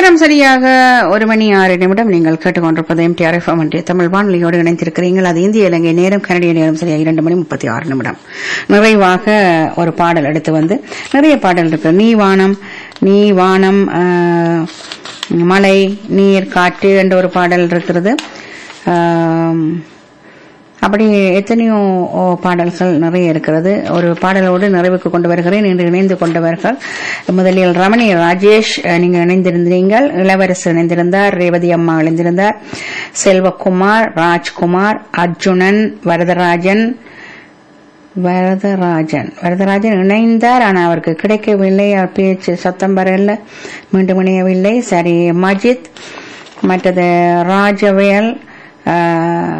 நேரம் சரியாக ஒரு மணி ஆறு நிமிடம் நீங்கள் கேட்டுக்கொண்டிருப்பது எம்டிஆர் எஃப்எம் என்ற தமிழ் வானொலியோடு இணைந்திருக்கிறீர்கள் அது இந்திய இலங்கை நேரம் கனடிய நேரம் சரியாக இரண்டு மணி முப்பத்தி ஆறு நிமிடம் நிறைவாக ஒரு பாடல் எடுத்து வந்து நிறைய பாடல் இருக்கு நீ வானம் நீ வானம் ஆஹ், மழை நீர் காற்று என்ற ஒரு பாடல் இருக்கிறது ஆம், அப்படி எத்தனையோ ஓ, பாடல்கள் நிறைய இருக்கிறது ஒரு பாடலோடு நிறைவுக்கு கொண்டு வருகிறேன் இன்று இணைந்து கொண்டவர்கள் முதலில் ரமணி ராஜேஷ் அஹ், நீங்கள் இணைந்திருந்தீர்கள் இளவரசு இணைந்திருந்தார் ரேவதி அம்மா இணைந்திருந்தார் செல்வகுமார் ராஜ்குமார் அர்ஜுனன் வரதராஜன் வரதராஜன் வரதராஜன் இணைந்தார் ஆனால் அவருக்கு கிடைக்கவில்லை அவர் பேச்சு சத்தம் வரல மீண்டும் இணையவில்லை சரி மஜித் மற்றது ராஜவேல் ஆஹ்,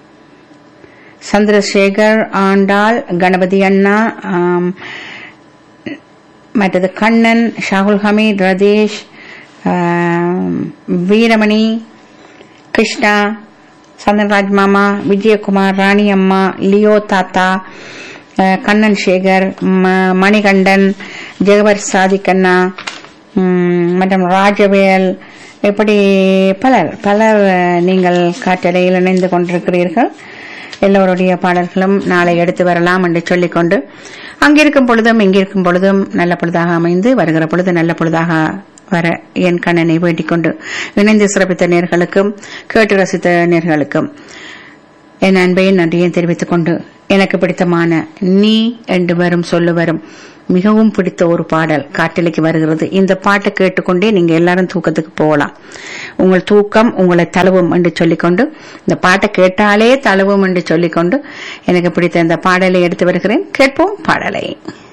சந்திரசேகர் ஆண்டாள் கணபதி அண்ணா ஆம், மற்றது கண்ணன் ஷாகுல் ஹமீத் ரதீஷ் ஆம், வீரமணி கிருஷ்ணா சந்திரராஜ் மாமா விஜயகுமார் ராணி அம்மா லியோ தாத்தா அஹ், கண்ணன் சேகர் ம- மணிகண்டன் ஜெகவர் சாதிக்கண்ணா ம், மற்றும் ராஜவேல் இப்படி பலர் பலர் அஹ், நீங்கள் காற்றலையில் இணைந்து கொண்டிருக்கிறீர்கள் எல்லோருடைய பாடல்களும் நாளை எடுத்து வரலாம் என்று சொல்லிக்கொண்டு அங்கிருக்கும் பொழுதும் இங்கிருக்கும் பொழுதும் நல்ல பொழுதாக அமைந்து வருகிற பொழுது நல்ல பொழுதாக வர என் கண்ணனை வேண்டிக் கொண்டு இணைந்து சிறப்பித்த நேர்களுக்கும் கேட்டு ரசித்த நேர்களுக்கும் என் அன்பையும் நன்றியும் தெரிவித்துக் கொண்டு எனக்கு பிடித்தமான நீ என்று வரும் சொல்லு வரும் மிகவும் பிடித்த ஒரு பாடல் காட்டிலைக்கு வருகிறது இந்த பாட்டை கேட்டுக்கொண்டே நீங்க எல்லாரும் தூக்கத்துக்கு போகலாம் உங்கள் தூக்கம் உங்களை தழுவும் என்று சொல்லிக்கொண்டு இந்த பாட்டை கேட்டாலே தழுவும் என்று சொல்லிக்கொண்டு எனக்கு பிடித்த இந்த பாடலை எடுத்து வருகிறேன் கேட்போம் பாடலை